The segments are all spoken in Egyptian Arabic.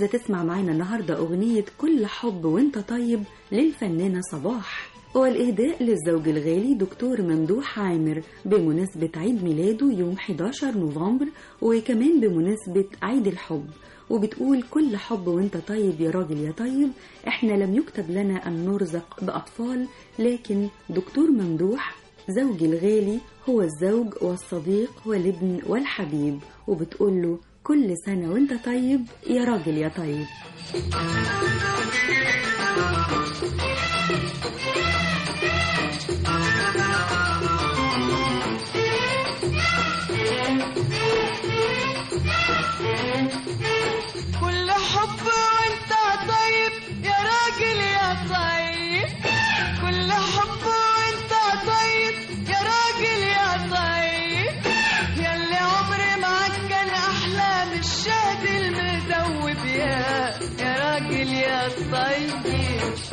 عاوزة تسمع معانا النهاردة أغنية كل حب وانت طيب للفنانة صباح والإهداء للزوج الغالي دكتور ممدوح عامر بمناسبة عيد ميلاده يوم 11 نوفمبر وكمان بمناسبة عيد الحب وبتقول كل حب وانت طيب يا راجل يا طيب احنا لم يكتب لنا أن نرزق بأطفال لكن دكتور ممدوح زوجي الغالي هو الزوج والصديق والابن والحبيب وبتقول له كل سنة وانت طيب يا راجل يا طيب كل حب وانت طيب يا راجل يا طيب كل حب وانت طيب يا راجل يا طيب ياللي عمري معاك كان احلى من الشهد المذوب يا يا راجل يا طيب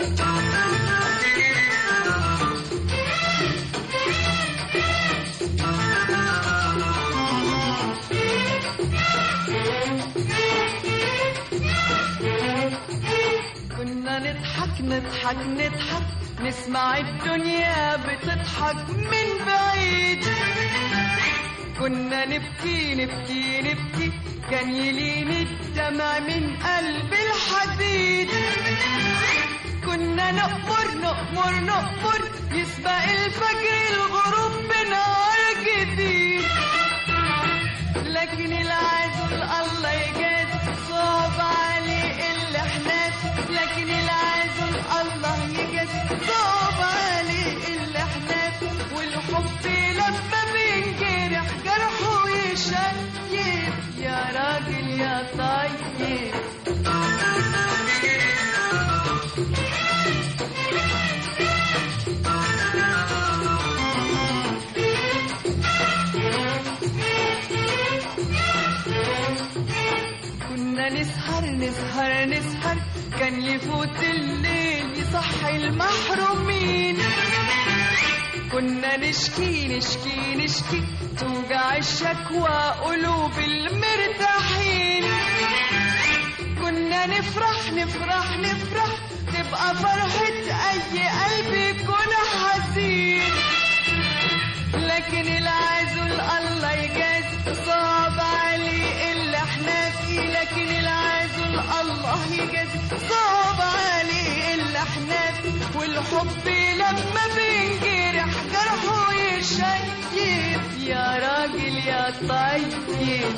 كنا نضحك نضحك نضحك نسمع الدنيا بتضحك من بعيد كنا نبكي نبكي نبكي كان يلين الدمع من قلب الحديد كنا نقمر نقمر نقمر يسبق الفجر الغروب بنهار جديد لكن العزل الله يجاز صعب عليه اللي احنا لكن العزل الله يجاز صعب عليه اللي احنا والحب لما بينجرح جرحه يشيب يا راجل يا طيب كنا نسهر نسهر نسهر كان يفوت الليل يصحي المحرومين كنا نشكي نشكي نشكي توجع الشكوى قلوب المرتاحين كنا نفرح نفرح نفرح تبقى فرحة أي قلب يكون حزين لكن العزل الله يجاز صعب عليه اللي احنا فيه لكن العزل الله يجاز صعب عليه اللي احنا فيه والحب لما بينجرح جرحه يشيب يا راجل يا طيب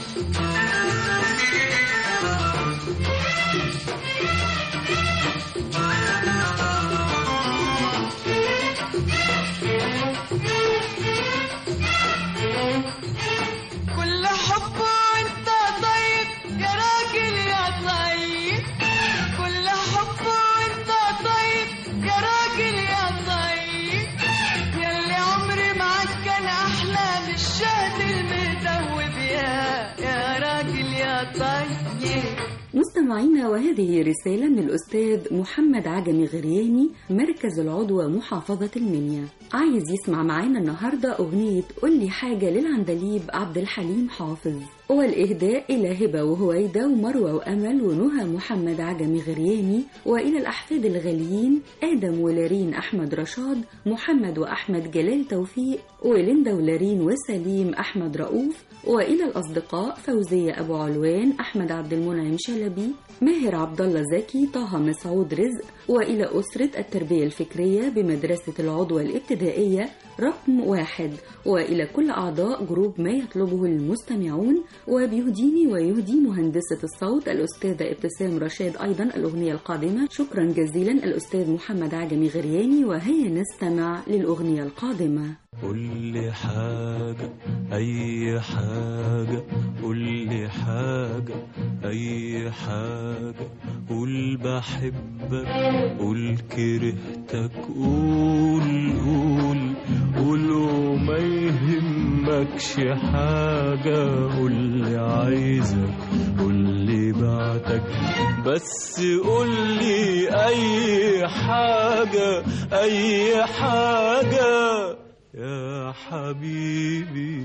كل حب وانت طيب يا راجل يا طيب كل حب وانت طيب يا راجل يا طيب ياللي عمري معاك كان احلى من الشهد المدوب يا يا راجل يا طيب مستمعينا وهذه رسالة من الأستاذ محمد عجمي غرياني مركز العضوة محافظة المنيا عايز يسمع معانا النهاردة أغنية قولي حاجة للعندليب عبد الحليم حافظ والإهداء إلى هبة وهويدة ومروة وأمل ونهى محمد عجمي غرياني وإلى الأحفاد الغاليين آدم ولارين أحمد رشاد محمد وأحمد جلال توفيق وليندا ولارين وسليم أحمد رؤوف وإلى الأصدقاء فوزية أبو علوان أحمد عبد المنعم شلبي ماهر عبد الله زكي طه مسعود رزق وإلى أسرة التربية الفكرية بمدرسة العضوة الابتدائية رقم واحد وإلى كل أعضاء جروب ما يطلبه المستمعون وبيهديني ويهدي مهندسة الصوت الأستاذة ابتسام رشاد أيضا الأغنية القادمة شكرا جزيلا الأستاذ محمد عجمي غرياني وهيا نستمع للأغنية القادمة قول لي حاجة أي حاجة قول لي حاجة أي حاجة قول بحبك قول كرهتك قول قول قول وما يهمكش حاجة قول لي عايزك قول لي بعتك بس قول لي أي حاجة أي حاجة يا حبيبي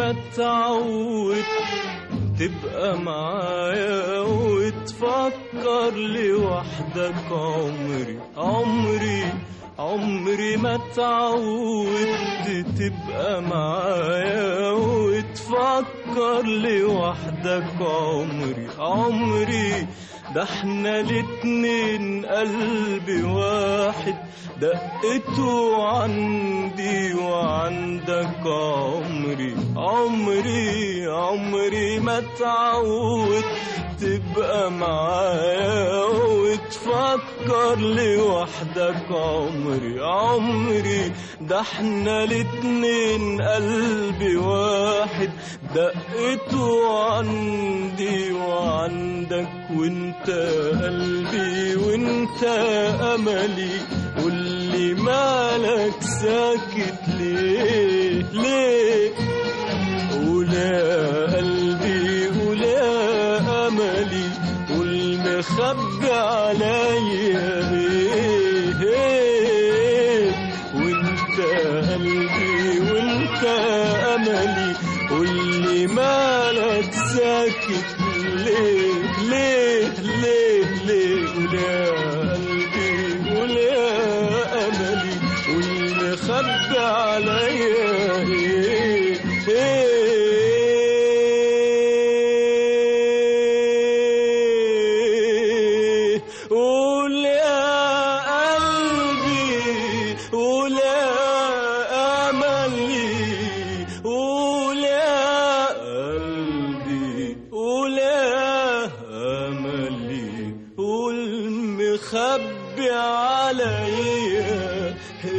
ما تعود تبقى معايا وتفكر لوحدك عمري عمري عمري ما تعودت تبقى معايا وتفكر لوحدك عمري عمري ده احنا الاتنين قلب واحد دقته عندي وعندك عمري عمري عمري ما تعود تبقى معايا وتفكر لوحدك عمري عمري ده احنا الاتنين قلب واحد دقته عندي وعندك وانت قلبي وانت املي قولي مالك ساكت ليه ليه قول يا قلبي قول يا املي قول مخبي عليا ايه ايه وانت قلبي وانت املي قولي مالك ساكت ليه ليه ليه ليه قول يا قلبي قول يا املي قول مخبي عليا ايه ايه قول يا قلبي قول يا املي قول يا قلبي قول يا املي قول مخبي عليا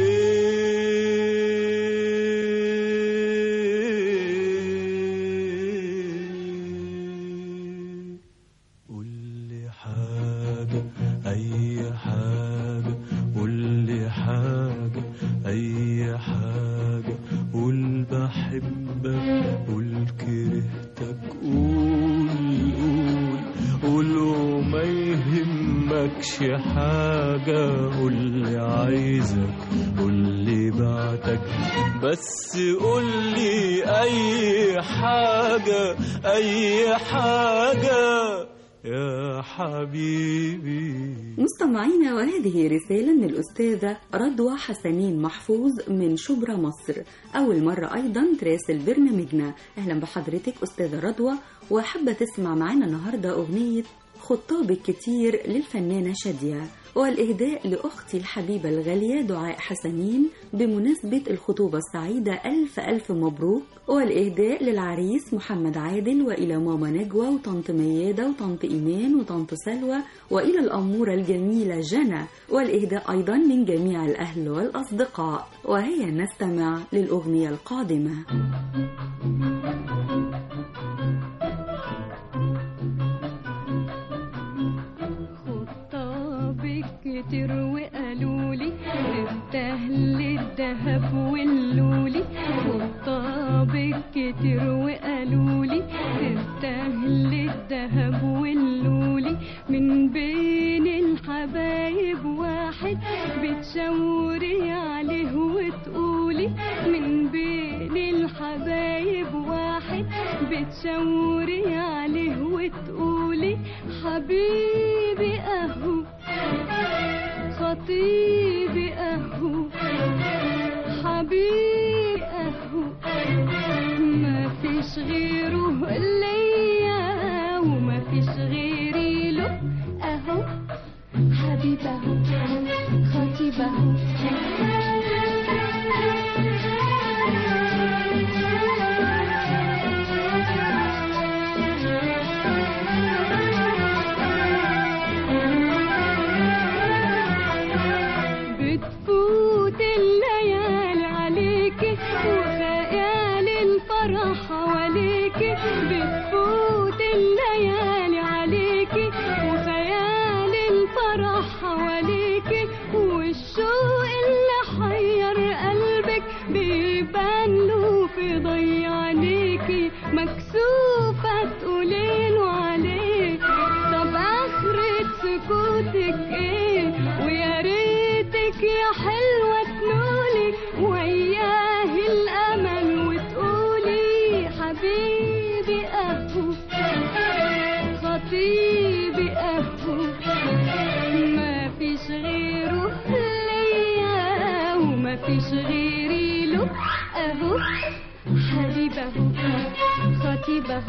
إيه قول لي حاجة أي حاجة قول لي حاجة أي حاجة قول بحبك قول كرهتك قول قول قول وما يهمكش حاجة قول لي عايزك قول لي بعتك بس قول لي أي حاجة أي حاجة يا حبيبي مستمعينا وهذه رسالة من الأستاذة رضوى حسنين محفوظ من شبرا مصر أول مرة أيضا تراسل برنامجنا أهلا بحضرتك أستاذة رضوى وحابة تسمع معنا النهاردة أغنية خطاب الكتير للفنانة شادية والإهداء لأختي الحبيبة الغالية دعاء حسنين بمناسبة الخطوبة السعيدة ألف ألف مبروك والإهداء للعريس محمد عادل وإلى ماما نجوى وطنط ميادة وطنط إيمان وطنط سلوى وإلى الأمورة الجميلة جنى والإهداء أيضا من جميع الأهل والأصدقاء وهيا نستمع للأغنية القادمة خطابك كتير وقالوا لي استهل الذهب واللولي خطابك كتير وقالوا لي استهل الذهب واللولي من بين الحبايب واحد بتشاوري عليه وتقولي من بين الحبايب واحد بتشاوري عليه وتقولي حبيبي اهو خطيبي اهو حبيبي اهو ما فيش غيره ليا وما فيش غيري له اهو حبيبي اهو خطيبي اهو غيري له اهو حبيبه خطيبه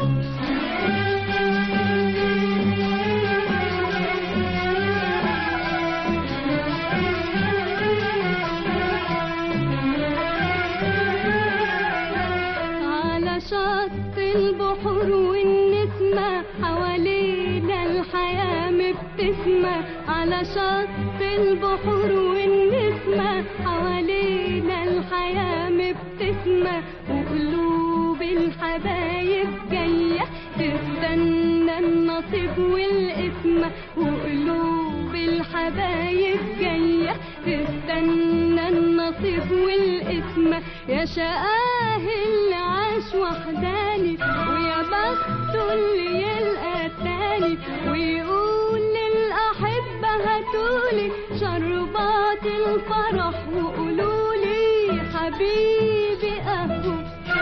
على شط البحور والنسمة حوالينا الحياة مبتسمة على شط البحور والنسمة حوالينا الحياة مبتسمة وقلوب الحبايب جاية تستنى النصيب والقسمة وقلوب الحبايب جاية تستنى النصيب والقسمة يا شقاه اللي عاش وحداني ويا بخته اللي يلقى تاني ويقول للأحبة هاتولي شربات الفرح وقولولي حبيبي أهو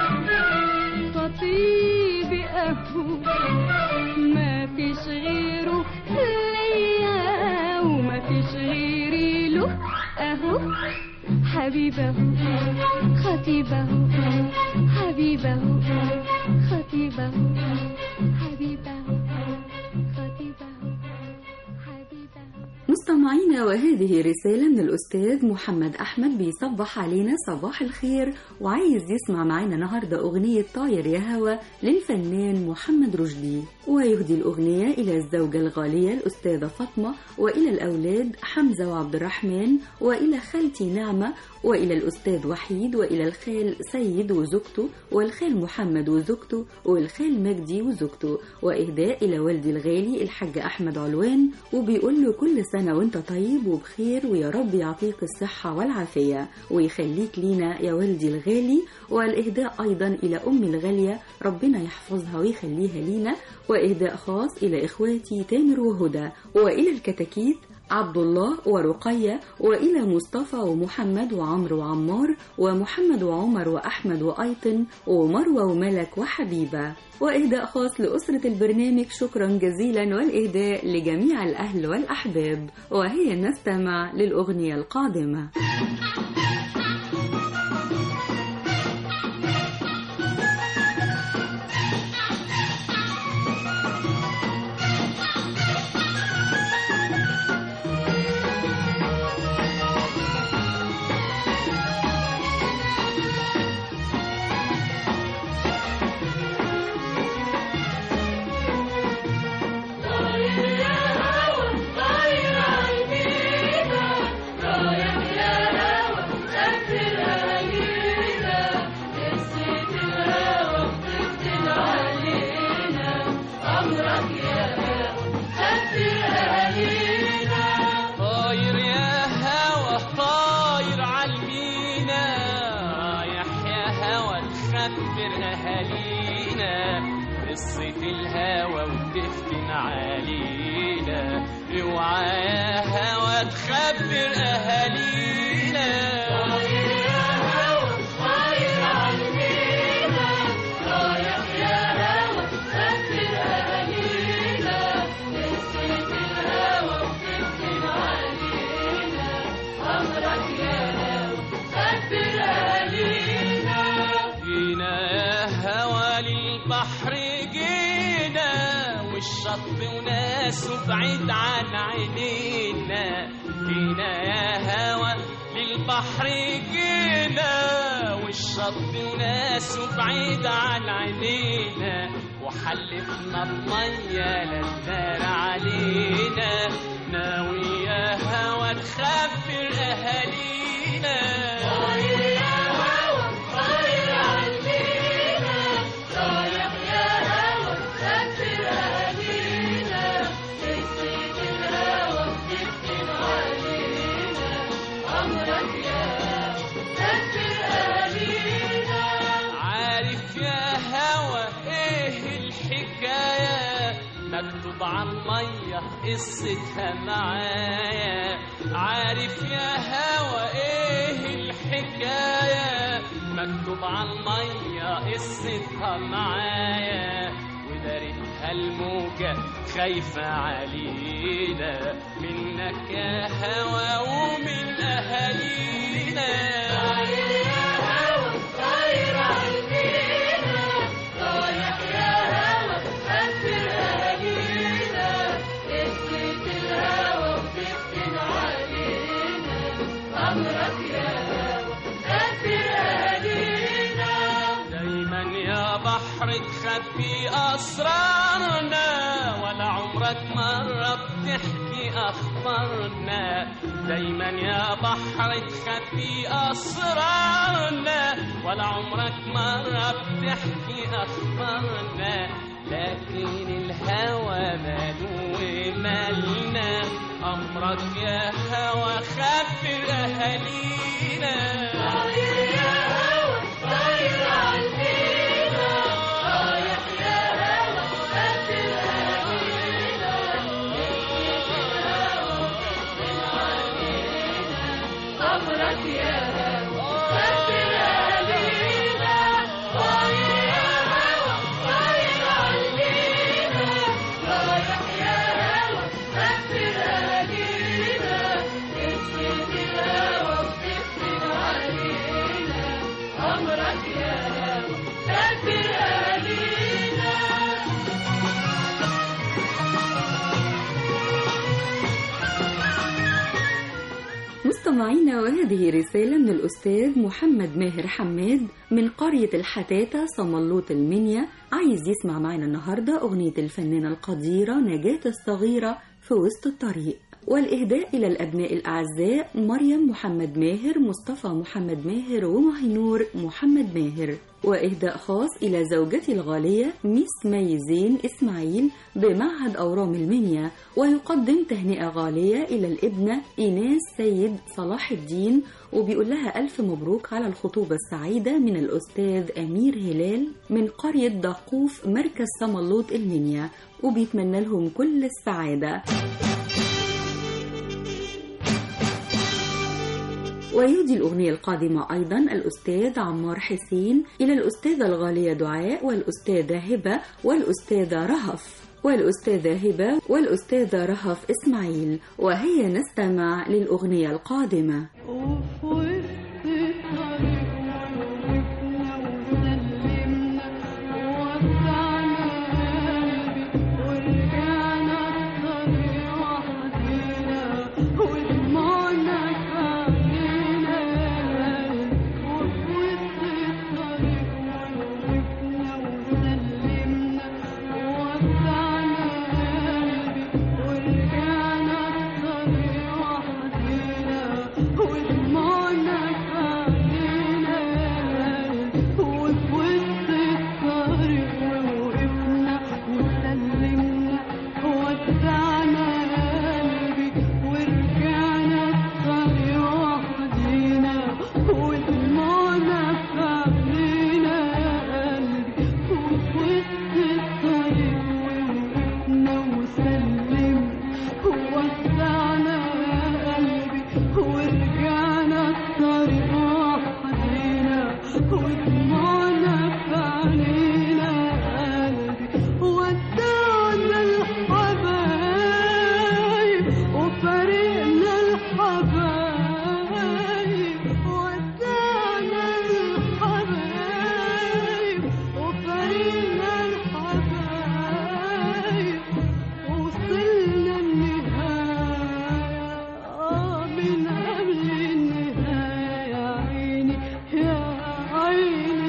خطيبي أهو ما فيش غيره ليا وما فيش غيري له أهو حبيبه خطيبه حبيبه خطيبه حبيبه خطيبه حبيبه مستمعينا وهذه رسالة من الأستاذ محمد أحمد بيصبح علينا صباح الخير وعايز يسمع معانا النهاردة أغنية طاير يا هوا للفنان محمد رشدي ويهدي الأغنية إلى الزوجة الغالية الأستاذة فاطمة وإلى الأولاد حمزة وعبد الرحمن وإلى خالتي نعمة وإلى الأستاذ وحيد وإلى الخال سيد وزوجته والخال محمد وزوجته والخال مجدي وزوجته وإهداء إلى والدي الغالي الحاج أحمد علوان وبيقول له كل سنة وانت طيب وبخير ويا رب يعطيك الصحة والعافية ويخليك لينا يا والدي الغالي والإهداء أيضا إلى أمي الغالية ربنا يحفظها ويخليها لينا وإهداء خاص إلى إخواتي تامر وهدى وإلى الكتاكيت عبد الله ورقية وإلى مصطفى ومحمد وعمرو وعمار ومحمد وعمر وأحمد وأيتن ومروة وملك وحبيبة وإهداء خاص لأسرة البرنامج شكرا جزيلا والإهداء لجميع الأهل والأحباب وهي نستمع للأغنية القادمة طاير يا هوا طاير عالمينا رايح يا هوا تخبر اهالينا قصة الهوى وتفتن علينا اوعى يا هوا تخبر اهالينا جينا يا هوا للبحر جينا والشط وناسه بعيد عن عينينا جينا يا هوا للبحر جينا والشط وناسه بعيد عن عينينا وحلفنا المية للدار علينا ناوي يا هوا نخبر أهالينا عارف يا هوا ايه الحكاية مكتوب على المية قصتها معايا عارف يا هوا ايه الحكاية مكتوب على المية قصتها معايا ودارتها الموجة خايفة علينا منك يا هوا ومن أهالينا بحر تخبي أسرارنا ولا عمرك مرة بتحكي أخبارنا دايما يا بحر تخبي أسرارنا ولا عمرك مرة بتحكي أخبارنا لكن الهوى ماله مالنا أمرك يا هوى خبر أهالينا مستمعينا وهذه رسالة من الأستاذ محمد ماهر حماد من قرية الحتاتة صملوط المنيا عايز يسمع معنا النهاردة أغنية الفنانة القديرة نجاة الصغيرة في وسط الطريق والإهداء إلى الأبناء الأعزاء مريم محمد ماهر مصطفى محمد ماهر ومهنور محمد ماهر وإهداء خاص إلى زوجتي الغالية ميس مي زين إسماعيل بمعهد أورام المنيا ويقدم تهنئة غالية إلى الابنة إيناس سيد صلاح الدين وبيقول لها ألف مبروك على الخطوبة السعيدة من الأستاذ أمير هلال من قرية دقوف مركز صملوط المنيا وبيتمنى لهم كل السعادة ويهدي الأغنية القادمة أيضا الأستاذ عمار حسين إلى الأستاذة الغالية دعاء والأستاذة هبة والأستاذة رهف والأستاذة هبة والأستاذة رهف إسماعيل وهيا نستمع للأغنية القادمة وفي وسط الطريق وقفنا وسلمنا وودعنا قلبي ورجعنا الطريق وحدينا ودموعنا كعبنا وفي وسط الطريق وقفنا وسلمنا وودعنا قلبي ورجعنا الطريق وحدينا ودموعنا كعبنا وفي وسط الطريق وقفنا وسلمنا ودعنا قلبي ورجعنا الطريق وحدينا ودموعنا كعبنا قلبي وفي وسط الطريق وقفنا وسلمنا وودعنا قلبي ورجعنا الطريق وحدينا ودموعنا في عينينا قلبي ودعنا الحبايب وفارقنا الحبايب ودعنا الحبايب وفارقنا الحبايب وصلنا النهاية آه من قبل النهاية يا عيني يا عيني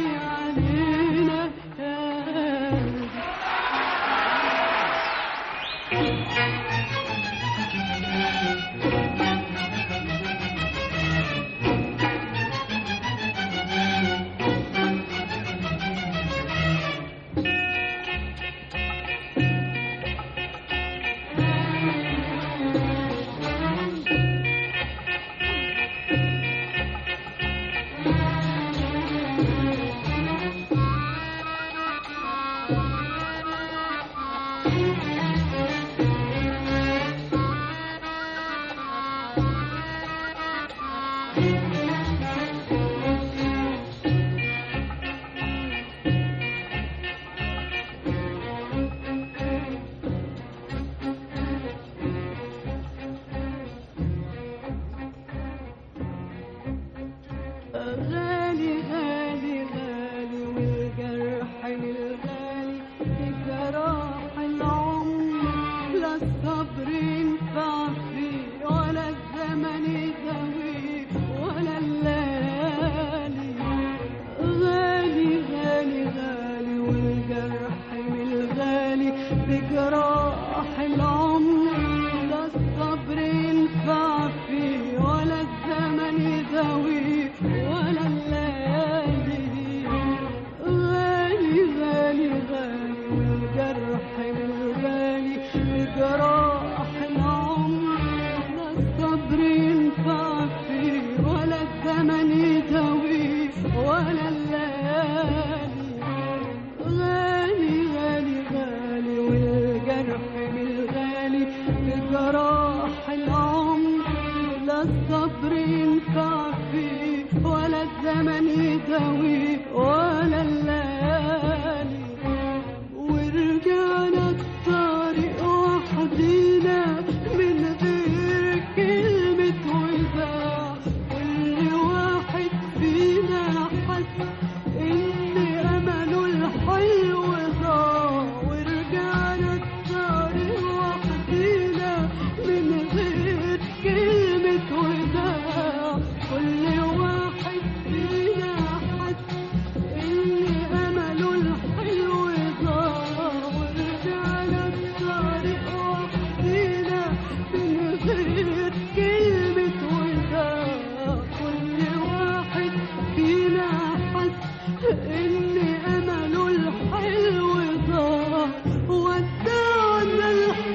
الشتاوي ولا الليالي ورجعنا الطريق وحدينا من غير كلمة وداع كل واحد فينا حس إن أمله الحلو ضاع ورجعنا الطريق وحدينا من غير كلمة وداع كل واحد فينا حس إن أمله الحلو ضاع ورجعنا الطريق وحدينا من غير كلمة وداع كل واحد فينا حس إن أمله الحلو ضاع ودعنا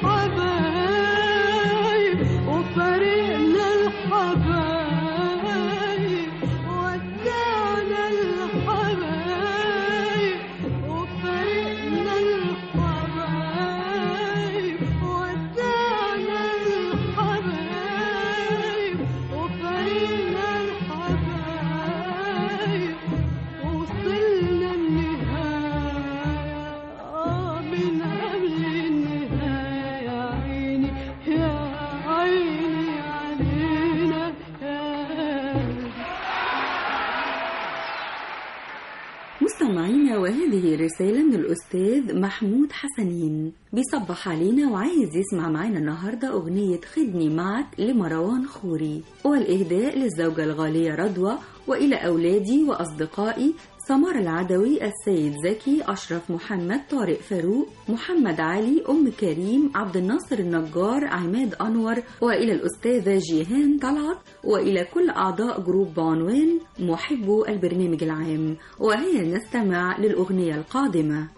الحبايب وفرقنا الحبايب ودعنا الحبايب وفرقنا الحبايب ودعنا الحبايب وفرقنا الحبايب وصلنا النهاية آه من قبل النهاية يا عيني يا عيني علينا يا مستمعينا وهذه رسالة من الأستاذ محمود حسنين بيصبح علينا وعايز يسمع معانا النهاردة أغنية خدني معك لمروان خوري والإهداء للزوجة الغالية رضوى وإلى أولادي وأصدقائي سمار العدوي السيد زكي أشرف محمد طارق فاروق محمد علي أم كريم عبد الناصر النجار عماد أنور وإلى الأستاذة جيهان طلعت وإلى كل أعضاء جروب بعنوان محبو البرنامج العام وهيا نستمع للأغنية القادمة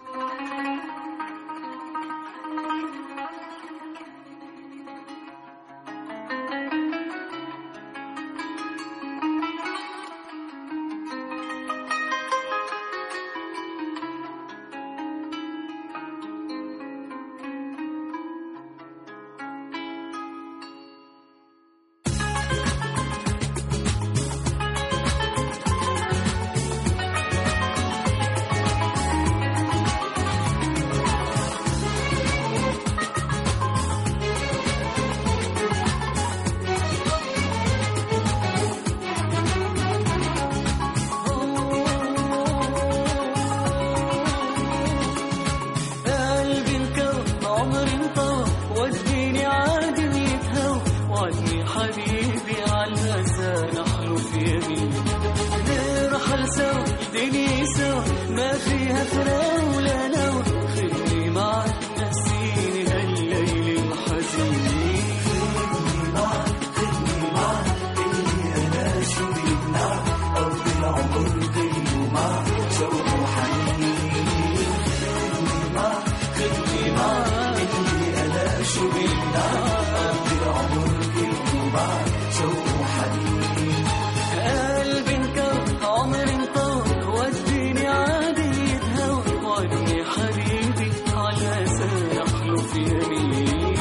قلبي انكوى عمري انطوى وديني عادم يتهوى وعدني حبيبي على الهسى نحلف يمين نرحل سوا الدنيا سوا ما فيها فراق ولا نوى خلي معك نسيني هالليل الحزين خلي معك خلي معك اللي انا شو بيمنعك قضي العمر كله معك شوق وحنين خدني معك اللي انا شو بيمنعك قضي العمر كله معك شوق وحنين قلبي انكوى عمري انطوى وديني عادي يتهوى وعدني حبيبي على سنة احلف يمين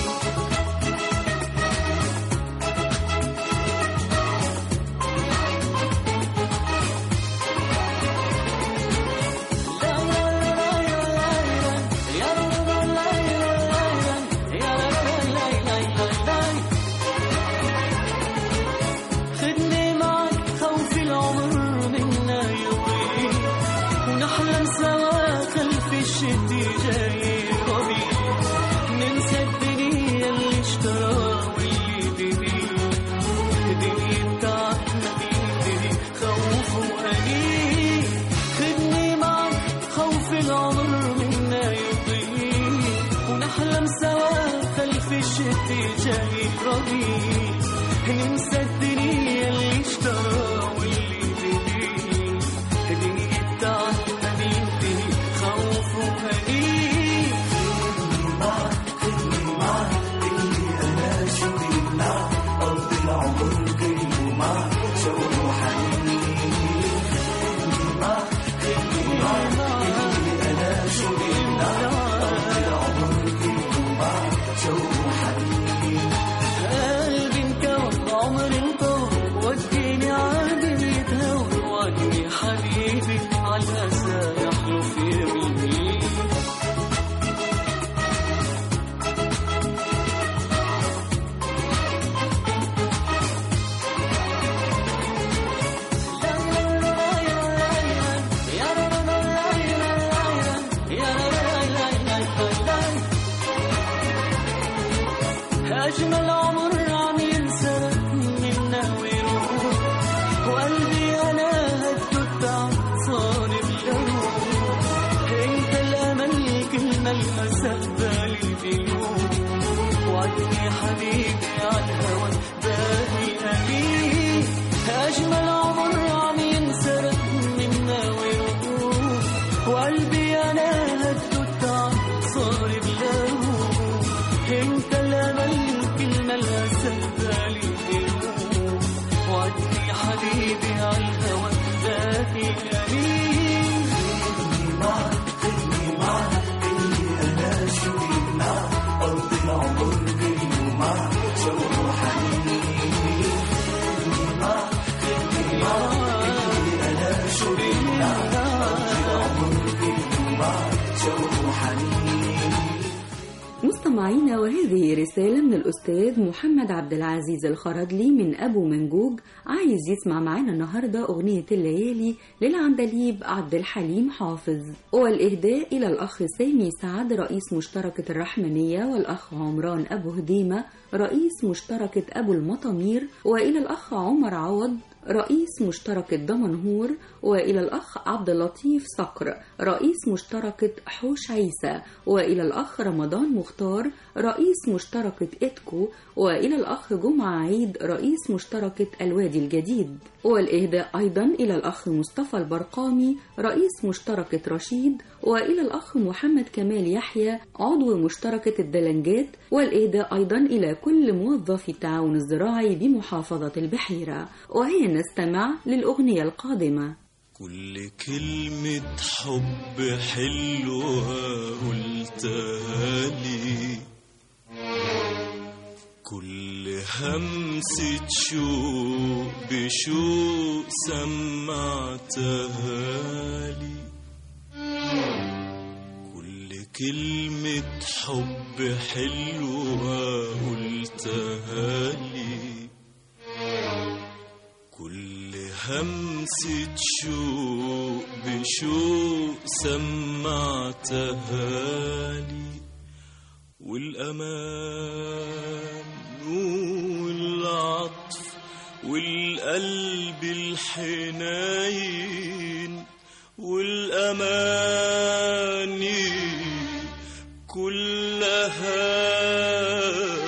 خدني معك خوف العمر منا يطير ونحلم سوا خلف الشتي جاي ربيع ننسى الدنيا اللي اشترى واللي ببيع الدنيا بتاعتنا بيدي خوف وأنين خدني معك خوف العمر منا يطير ونحلم سوا خلف الشتي جاي ربيع ننسى الدنيا اللي اشترى واللي ببيع الدنيا بتاعتنا بيدي خوف وأنين خدني معك خدني معك اللي أنا شو بيمنعك قضي العمر كله معك شوق وحنين خدني معك خدني معك اللي أنا شو بيمنعك قضي العمر كله معك شوق وحنين قلبي انكوى عمري انطوى وديني عادي يتهوى وعدني حبيبي على الأسى يحلو في قلبي أجمل عمر عم ينسى منا ويروح وقلبي أنا هدو التعب صار بلوح انت الأمل كل ما المسا بالي بيوم وعدني حبيبي على الهوى باقي أمين أجمل عمر عم ينسرق منا ويروح وقلبي أنا هدو التعب صار بلوح انت الأمل كل ما المسا بالي بيوم وعدني حبيبي على الهوى باقي أمين مستمعينا وهذه رسالة من الأستاذ محمد عبد العزيز الخرجلي من أبو منجوج عايز يسمع معانا النهاردة أغنية الليالي للعندليب عبد الحليم حافظ والإهداء إلى الأخ سامي سعد رئيس مشتركة الرحمنية والأخ عمران أبو هديمة رئيس مشتركة أبو المطامير وإلى الأخ عمر عوض رئيس مشتركة دمنهور وإلى الأخ عبد اللطيف صقر رئيس مشتركة حوش عيسى وإلى الأخ رمضان مختار رئيس مشتركة إتكو وإلى الأخ جمعة عيد رئيس مشتركة الوادي الجديد والإهداء أيضا إلى الأخ مصطفى البرقامي رئيس مشتركة رشيد وإلى الأخ محمد كمال يحيى عضو مشتركة الدلنجات والإهداء أيضا إلى كل موظفي التعاون الزراعي بمحافظة البحيرة وهي نستمع للأغنية القادمة كل كلمة حب حلوة قلتها لي كل همسة شوق بشوق سمعتها لي كل كلمة حب حلوة قلتها لي كل همسة شوق بشوق سمعتها لي والأمان والعطف والقلب الحنين والأماني كلها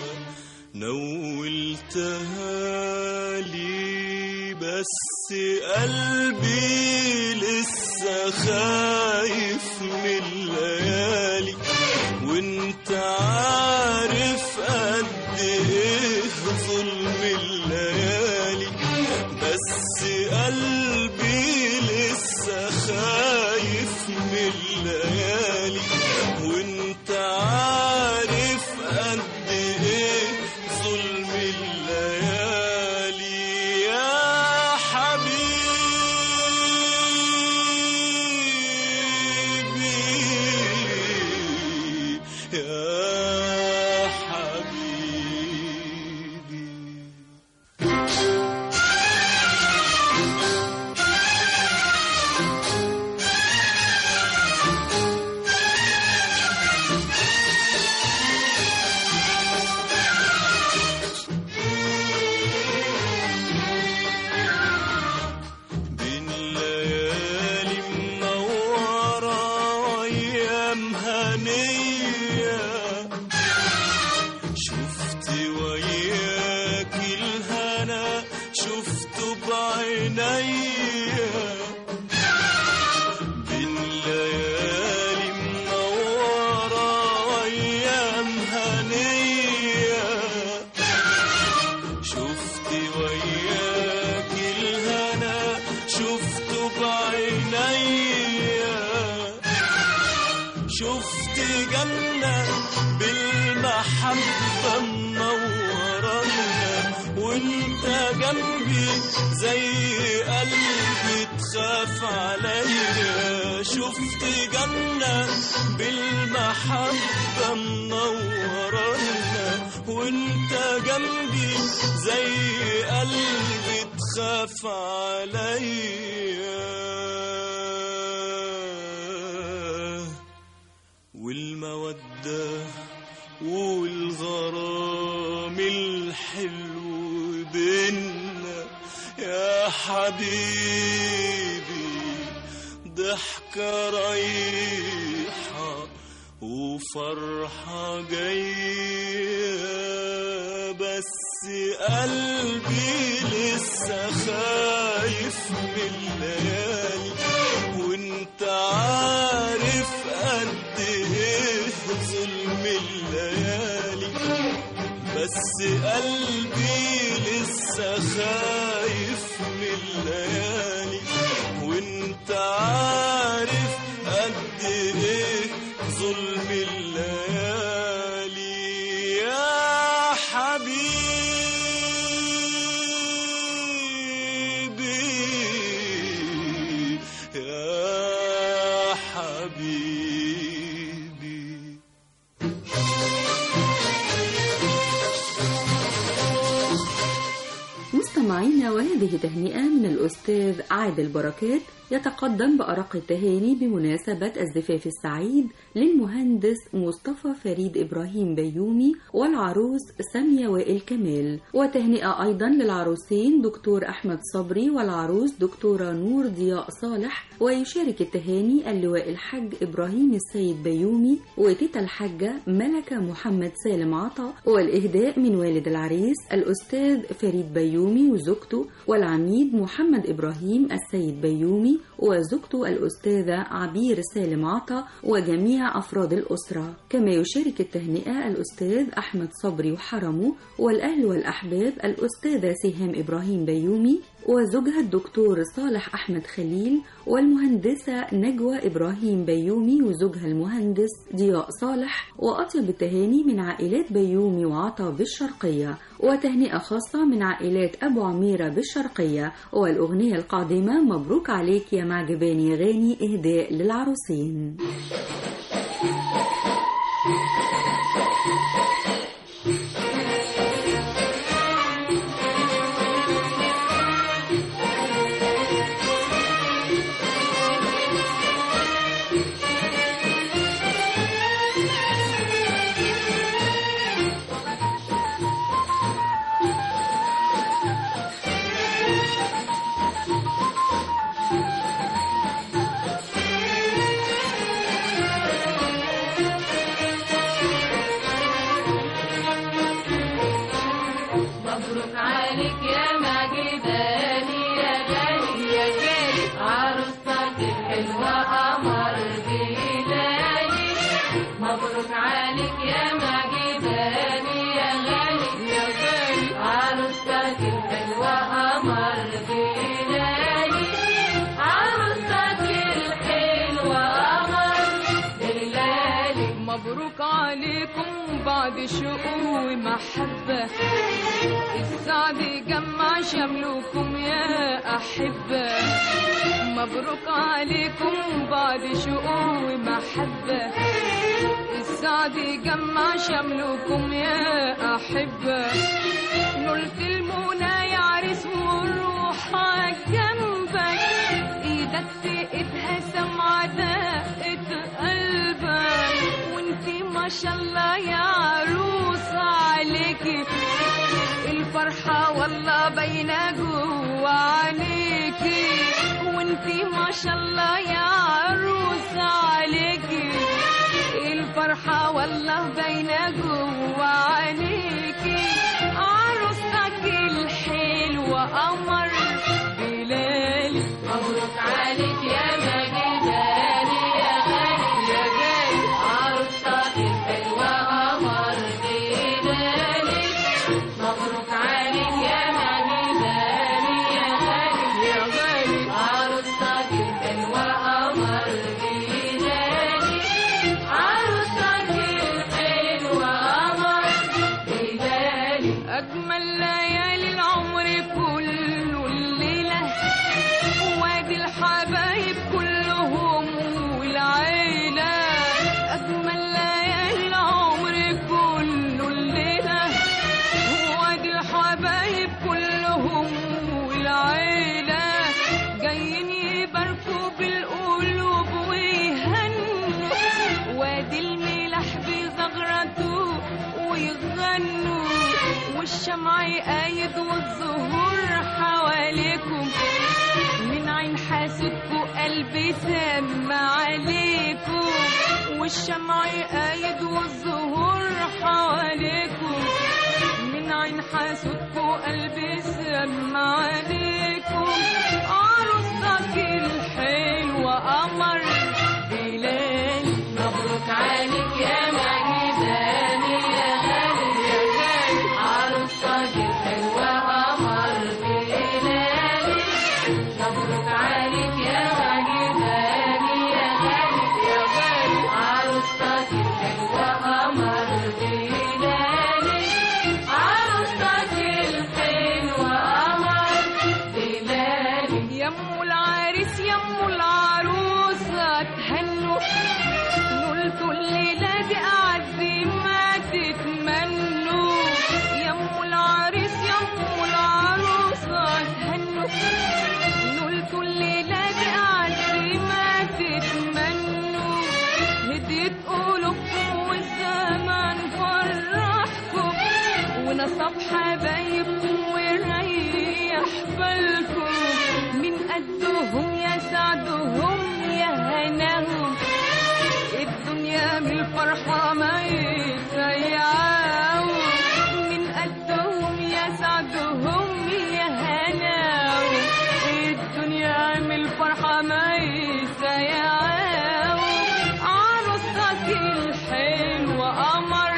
نولتها لي بس قلبي لسه خايف من الليالي وانت عارف قد ايه ظلم الليالي بس قلبي لسه خايف من الليالي وانت عارف قد ايه ظلم الليالي يا حبيبي يا حبيبي بين ليالي منورة أيام هنية شفت وياك الهنا شفته بعينيا بين ليالي منورة أيام هنية شفت وياك الهنا شفته بعينيا شفت جنة بالمحبة منورنا وانت جنبي زي قلبي بتخاف عليا شفت جنة بالمحبة منورنا وانت جنبي زي قلبي تخاف عليا والمودة والغرام الحلو بينا يا حبيبي ضحكة رايحة وفرحة جاية بس قلبي لسه خايف من الليالي وانت عارف قد ايه ظلم الليالي بس قلبي لسه خايف من الليالي وانت عارف قد ايه ظلم الليالي يا حبيبي يا حبيبي مستمعينا وهذه تهنئة من الأستاذ عادل بركات يتقدم بأرق التهاني بمناسبة الزفاف السعيد للمهندس مصطفى فريد إبراهيم بيومي والعروس سامية وائل كمال وتهنئة أيضا للعروسين دكتور أحمد صبري والعروس دكتورة نور ضياء صالح ويشارك التهاني اللواء الحج إبراهيم السيد بيومي وتيتا الحاجة ملكة محمد سالم عطا والإهداء من والد العريس الأستاذ فريد بيومي وزوجته والعميد محمد إبراهيم السيد بيومي وزوجته الأستاذة عبير سالم عطا وجميع أفراد الأسرة كما يشارك التهنئة الأستاذ أحمد صبري وحرمه والأهل والأحباب الأستاذة سهام إبراهيم بيومي وزوجها الدكتور صالح أحمد خليل والمهندسة نجوى إبراهيم بيومي وزوجها المهندس ضياء صالح وأطيب التهاني من عائلات بيومي وعطا بالشرقية وتهنئة خاصة من عائلات أبو عميرة بالشرقية والأغنية القادمة مبروك عليك يا معجباني غاني إهداء للعروسين مبروك عليك يا مجداني يا غالي يا غالي عروستك الحلوة قمر بلالي مبروك عليك يا مجداني يا غالي يا غالي عروستك الحلوة قمر بلالي عروستك الحلوة قمر بلالي مبروك عليكم بعد شوق ومحبة السعد يجمع شملكم يا أحبة مبروك عليكم بعد شوق ومحبة السعد يجمع شملكم يا أحبة نلت المنى يا عريس والروح جنبك ايدك في ايدها سمعة دقة قلبك وانتي ما شاء الله يا عروس عليكي الفرحة والله باينة جوا عليكي وانتي ما شاء الله يا عروس عليكي الفرحة والله باينة جوا عليكي عروستك الحلوة قمر بلالي مبروك عليك يا مجداني يا غالي يا غالي عروستك الحلوة قمر بلالي مبروك عليك يا مجداني يا غالي يا غالي عروستك الحلوة قمر والشمع قايد والزهور حواليكم من عين حاسدكم قلبي سامع عليكم والشمع قايد والزهور حواليكم من عين حاسدكم قلبي سامع عليكم عروستك الحلوة قمر بلال مبروك عليك يا مجداني يا غالي يا غالي عروستك الحلوة قمر بلال مبروك عليك يا مجداني يا غالي يا غالي عروستك الحلوة قمر بلال عروستك الحلوة قمر بلال يمو العريس يمو العروسة تهنوا نقولكوا الليلة دي أعزي ما تتمنوا يمو العريس يمو العروسة تهنوا نقولكوا الليلة دي أعزي ما تتمنوا هديت قلوبكم والزمان فرحكم ونصب حبايبكم وريح بالكم من قدهم يا سعدهم يا هناهم الدنيا من الفرحة ما يسيعوا من قدهم يا سعدهم يا هناهم الدنيا من الفرحة ما يسيعوا عروستك الحلوة قمر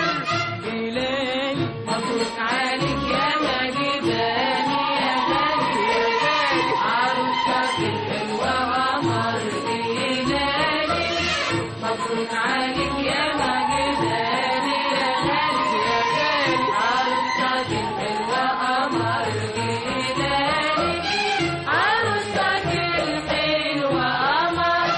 بلال مبروك عليك يا مجداني يا غالي يا غالي عروستك الحلوة قمر بلال مبروك عليك يا مجداني يا غالي يا غالي عروستك الحلوة قمر بلال عروستك الحلوة قمر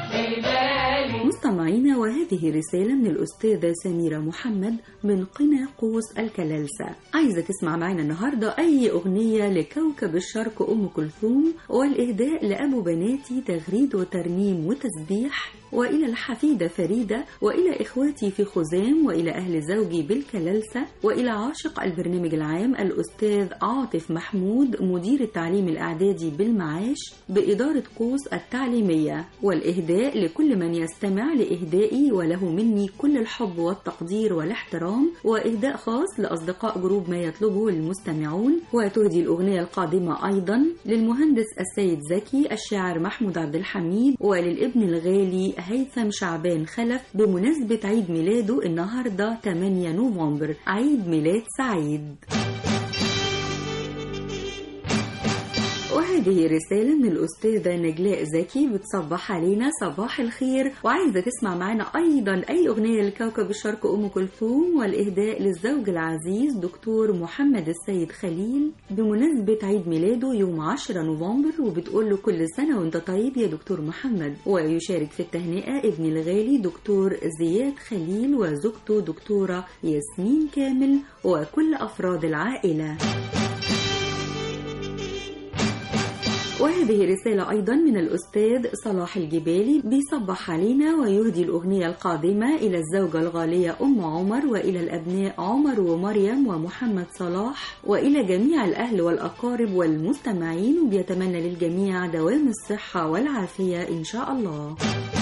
بلال مستمعينا وهذه رسالة من الأستاذة سميرة محمد من قنا قوس الكلالسة عايزة تسمع معنا النهاردة أي أغنية لكوكب الشرق أم كلثوم والإهداء لأبو بناتي تغريد وترنيم وتسبيح وإلى الحفيدة فريدة وإلى إخواتي في خزام وإلى أهل زوجي بالكلالسة وإلى عاشق البرنامج العام الأستاذ عاطف محمود مدير التعليم الإعدادي بالمعاش بإدارة قوس التعليمية والإهداء لكل من يستمع لإهدائي وله مني كل الحب والتقدير والاحترام وإهداء خاص لأصدقاء جروب ما يطلبه المستمعون وتهدي الأغنية القادمة أيضا للمهندس السيد زكي الشاعر محمود عبد الحميد وللابن الغالي هيثم شعبان خلف بمناسبة عيد ميلاده النهاردة 8 نوفمبر عيد ميلاد سعيد وهذه رسالة من الأستاذة نجلاء زكي بتصبح علينا صباح الخير وعايزة تسمع معنا أيضا أي أغنية لكوكب الشرق أم كلثوم والإهداء للزوج العزيز دكتور محمد السيد خليل بمناسبة عيد ميلاده يوم 10 نوفمبر وبتقول له كل سنة وانت طيب يا دكتور محمد ويشارك في التهنئة ابني الغالي دكتور زياد خليل وزوجته دكتورة ياسمين كامل وكل أفراد العائلة وهذه رسالة أيضا من الأستاذ صلاح الجبالي بيصبح علينا ويهدي الأغنية القادمة إلى الزوجة الغالية أم عمر وإلى الأبناء عمر ومريم ومحمد صلاح وإلى جميع الأهل والأقارب والمستمعين وبيتمنى للجميع دوام الصحة والعافية إن شاء الله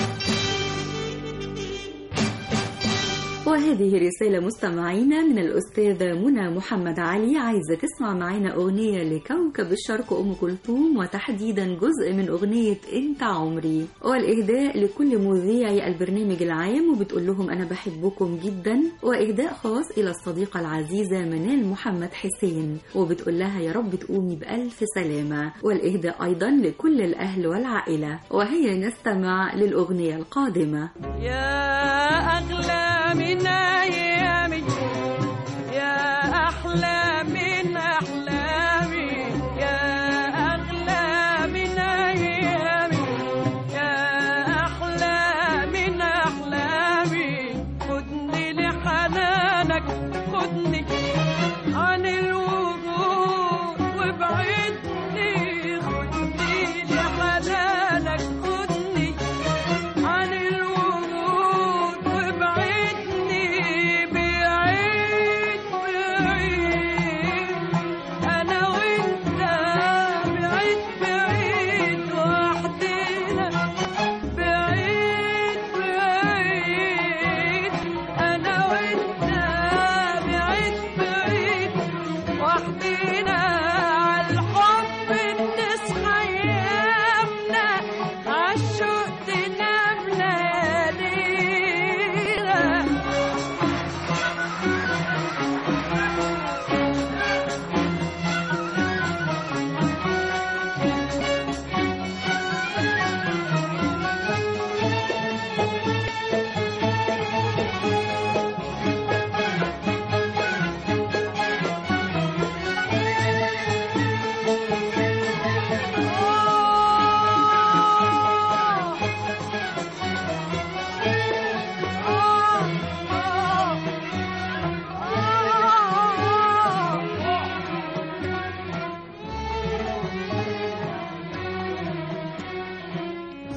وهذه رسالة مستمعينا من الأستاذة منى محمد علي عايزة تسمع معانا أغنية لكوكب الشرق أم كلثوم وتحديدا جزء من أغنية أنت عمري والإهداء لكل مذيعي البرنامج العام وبتقول لهم أنا بحبكم جدا وإهداء خاص إلى الصديقة العزيزة منال محمد حسين وبتقول لها يا رب تقومي بألف سلامة والإهداء أيضا لكل الأهل والعائلة وهيا نستمع للأغنية القادمة يا أغلى من أيامي يا أحلى من أحلامي يا أغلى من أيامي يا أحلى من أحلامي خدني لحنانك خدني عن الوجود وابعدني خدني لحنانك خدني عن الوجود وابعدني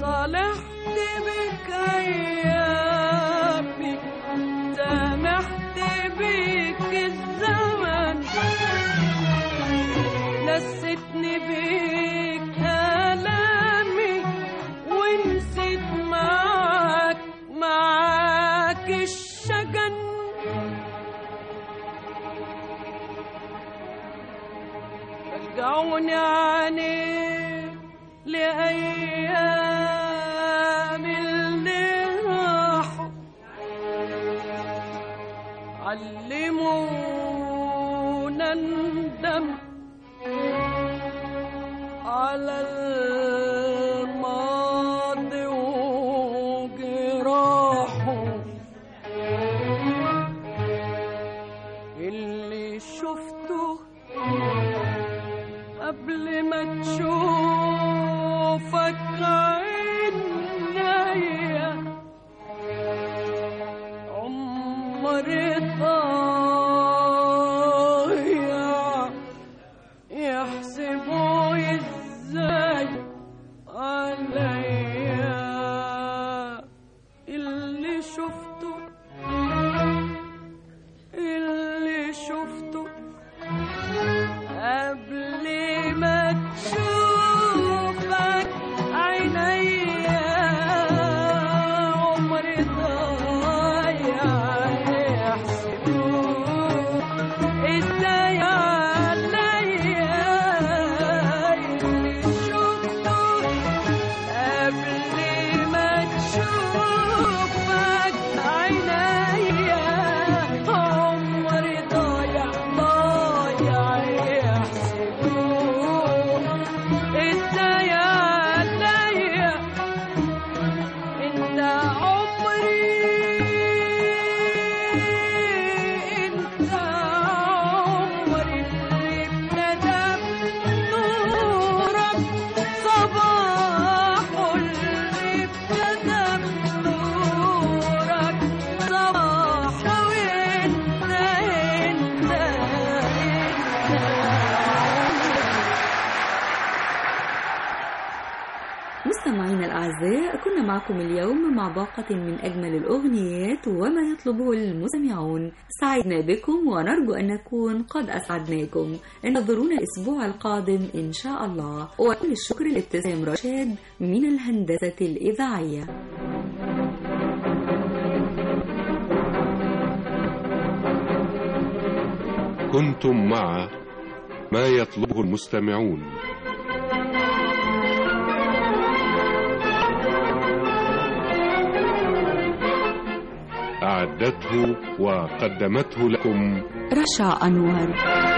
صالحت بك أيامي سامحت بك الزمن نستني بك آلامي ونسيت معاك معاك الشجن رجعوني عني لأيام اللي راحوا علمونا ندم على الماضي وجراحه اللي شفته قبل ما تشوفك عينيا عمري ضايع يحسبوا ازاي عليا اللي شفته اللي شفته قبل ما تشوفك عينيا عمري ضايع يحسبوك ازاي عليا اللي شفته قبل ما تشوفك عينيا عمري ضايع ضايع يحسبوك ازاي عليا انت عمري انت عمري اللي ابتدى بنورك صباح اللي ابتدى بنورك صباح وانت انت انت مستمعينا الأعزاء كنا معكم اليوم مع باقة من أجمل الأغنيات وما يطلبه المستمعون سعدنا بكم ونرجو أن نكون قد أسعدناكم انتظرونا الأسبوع القادم إن شاء الله وكل الشكر لابتسام رشاد من الهندسة الإذاعية كنتم مع ما يطلبه المستمعون أعدته وقدمته لكم رشا أنور